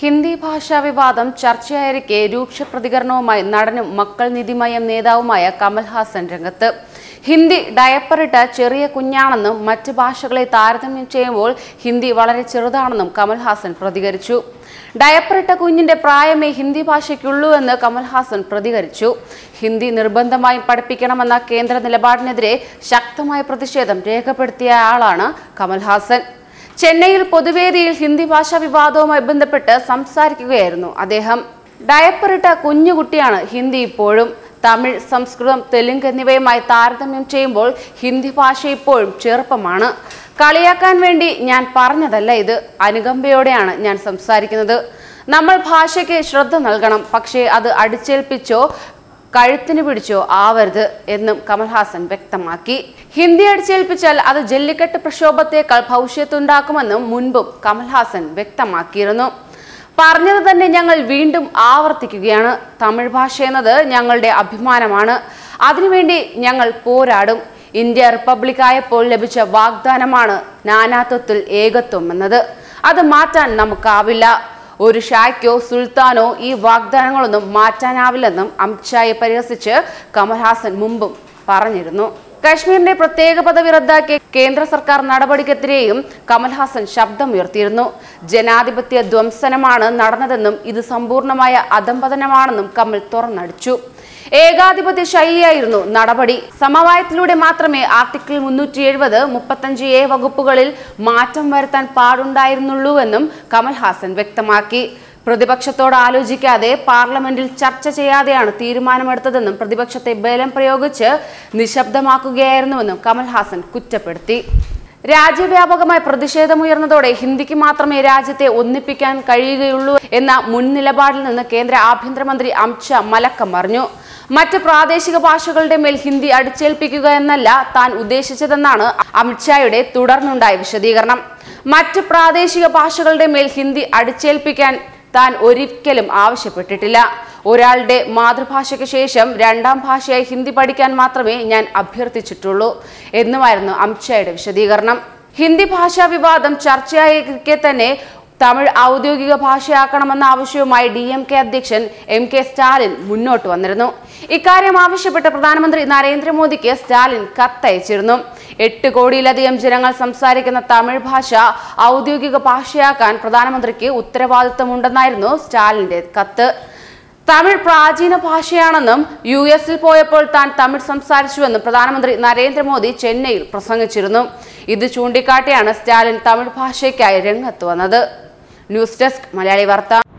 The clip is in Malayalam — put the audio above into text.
ഹിന്ദി ഭാഷാ വിവാദം ചർച്ചയായിരിക്കെ രൂക്ഷ പ്രതികരണവുമായി നടനും മക്കൾ നിധിമയം നേതാവുമായ കമൽഹാസൻ രംഗത്ത് ഹിന്ദി ഡയപ്പറിട്ട ചെറിയ കുഞ്ഞാണെന്നും മറ്റ് ഭാഷകളെ താരതമ്യം ചെയ്യുമ്പോൾ ഹിന്ദി വളരെ ചെറുതാണെന്നും കമൽഹാസൻ പ്രതികരിച്ചു ഡയപ്പറിട്ട കുഞ്ഞിന്റെ പ്രായമേ ഹിന്ദി ഭാഷയ്ക്കുള്ളൂ എന്ന് കമൽഹാസൻ പ്രതികരിച്ചു ഹിന്ദി നിർബന്ധമായും പഠിപ്പിക്കണമെന്ന കേന്ദ്ര നിലപാടിനെതിരെ ശക്തമായ പ്രതിഷേധം രേഖപ്പെടുത്തിയ ആളാണ് കമൽഹാസൻ ചെന്നൈയിൽ പൊതുവേദിയിൽ ഹിന്ദി ഭാഷാ വിവാദവുമായി ബന്ധപ്പെട്ട് സംസാരിക്കുകയായിരുന്നു അദ്ദേഹം ഡയപ്പറിട്ട കുഞ്ഞുകുട്ടിയാണ് ഹിന്ദി ഇപ്പോഴും തമിഴ് സംസ്കൃതം തെലുങ്ക് എന്നിവയുമായി താരതമ്യം ചെയ്യുമ്പോൾ ഹിന്ദി ഭാഷ ഇപ്പോഴും ചെറുപ്പമാണ് കളിയാക്കാൻ വേണ്ടി ഞാൻ പറഞ്ഞതല്ല ഇത് അനുകമ്പയോടെയാണ് ഞാൻ സംസാരിക്കുന്നത് നമ്മൾ ഭാഷയ്ക്ക് ശ്രദ്ധ നൽകണം പക്ഷേ അത് അടിച്ചേൽപ്പിച്ചോ കഴുത്തിന് പിടിച്ചോ ആവരുത് എന്നും കമൽഹാസൻ വ്യക്തമാക്കി ഹിന്ദി അടിച്ചേൽപ്പിച്ചാൽ അത് ജല്ലിക്കെട്ട് പ്രക്ഷോഭത്തേക്കാൾ ഭവിഷ്യത്തുണ്ടാക്കുമെന്നും മുൻപും കമൽഹാസൻ വ്യക്തമാക്കിയിരുന്നു പറഞ്ഞത് തന്നെ ഞങ്ങൾ വീണ്ടും ആവർത്തിക്കുകയാണ് തമിഴ് ഭാഷ എന്നത് ഞങ്ങളുടെ അഭിമാനമാണ് അതിനുവേണ്ടി ഞങ്ങൾ പോരാടും ഇന്ത്യ റിപ്പബ്ലിക് ആയപ്പോൾ ലഭിച്ച വാഗ്ദാനമാണ് നാനാത്വത്തിൽ ഏകത്വം എന്നത് അത് മാറ്റാൻ നമുക്കാവില്ല ഒരു ഷായ്ക്കോ സുൽത്താനോ ഈ വാഗ്ദാനങ്ങളൊന്നും മാറ്റാനാവില്ലെന്നും അമിത്ഷായെ പരിഹസിച്ച് കമൽഹാസൻ മുമ്പും പറഞ്ഞിരുന്നു കാശ്മീരിന്റെ പ്രത്യേക പദവി റദ്ദാക്കിയ കേന്ദ്ര സർക്കാർ നടപടിക്കെതിരെയും കമൽഹാസൻ ശബ്ദമുയർത്തിയിരുന്നു ജനാധിപത്യ ധ്വംസനമാണ് നടന്നതെന്നും ഇത് സമ്പൂർണമായ അധംപതനമാണെന്നും കമൽ തുറന്നടിച്ചു ഏകാധിപത്യ ശൈലിയായിരുന്നു നടപടി സമവായത്തിലൂടെ മാത്രമേ ആർട്ടിക്കിൾ മുന്നൂറ്റി എഴുപത് മുപ്പത്തഞ്ച് എ വകുപ്പുകളിൽ മാറ്റം വരുത്താൻ പാടുണ്ടായിരുന്നുള്ളൂവെന്നും കമൽഹാസൻ വ്യക്തമാക്കി പ്രതിപക്ഷത്തോട് ആലോചിക്കാതെ പാർലമെന്റിൽ ചർച്ച ചെയ്യാതെയാണ് തീരുമാനമെടുത്തതെന്നും പ്രതിപക്ഷത്തെ ബലം പ്രയോഗിച്ച് നിശബ്ദമാക്കുകയായിരുന്നുവെന്നും കമൽഹാസൻ കുറ്റപ്പെടുത്തി രാജ്യവ്യാപകമായ പ്രതിഷേധമുയർന്നതോടെ ഹിന്ദിക്ക് മാത്രമേ രാജ്യത്തെ ഒന്നിപ്പിക്കാൻ കഴിയുകയുള്ളൂ എന്ന മുൻ നിലപാടിൽ നിന്ന് കേന്ദ്ര ആഭ്യന്തരമന്ത്രി അമിത്ഷാ മലക്കം മറിഞ്ഞു മറ്റ് പ്രാദേശിക ഭാഷകളുടെ മേൽ ഹിന്ദി അടിച്ചേൽപ്പിക്കുക എന്നല്ല താൻ ഉദ്ദേശിച്ചതെന്നാണ് അമിത്ഷായുടെ തുടർന്നുണ്ടായ വിശദീകരണം മറ്റ് പ്രാദേശിക ഭാഷകളുടെ മേൽ ഹിന്ദി അടിച്ചേൽപ്പിക്കാൻ താൻ ഒരിക്കലും ആവശ്യപ്പെട്ടിട്ടില്ല ഒരാളുടെ മാതൃഭാഷയ്ക്ക് ശേഷം രണ്ടാം ഭാഷയായി ഹിന്ദി പഠിക്കാൻ മാത്രമേ ഞാൻ അഭ്യർത്ഥിച്ചിട്ടുള്ളൂ എന്നുമായിരുന്നു അമിത്ഷായുടെ വിശദീകരണം ഹിന്ദി ഭാഷാ വിവാദം ചർച്ചയായിരിക്കെ തന്നെ തമിഴ് ഔദ്യോഗിക ഭാഷയാക്കണമെന്ന ആവശ്യവുമായി ഡി എം കെ അധ്യക്ഷൻ എം കെ സ്റ്റാലിൻ മുന്നോട്ട് വന്നിരുന്നു ഇക്കാര്യം ആവശ്യപ്പെട്ട് പ്രധാനമന്ത്രി നരേന്ദ്രമോദിക്ക് സ്റ്റാലിൻ കത്തയച്ചിരുന്നു എട്ട് കോടിയിലധികം ജനങ്ങൾ സംസാരിക്കുന്ന തമിഴ് ഭാഷ ഔദ്യോഗിക ഭാഷയാക്കാൻ പ്രധാനമന്ത്രിക്ക് ഉത്തരവാദിത്തമുണ്ടെന്നായിരുന്നു സ്റ്റാലിന്റെ കത്ത് തമിഴ് പ്രാചീന ഭാഷയാണെന്നും യു എസിൽ പോയപ്പോൾ താൻ തമിഴ് സംസാരിച്ചുവെന്നും പ്രധാനമന്ത്രി നരേന്ദ്രമോദി ചെന്നൈയിൽ പ്രസംഗിച്ചിരുന്നു ഇത് ചൂണ്ടിക്കാട്ടിയാണ് സ്റ്റാലിൻ തമിഴ് ഭാഷയ്ക്കായി രംഗത്ത് വന്നത് ന്യൂസ് ഡെസ്ക് മലയാളി വാർത്ത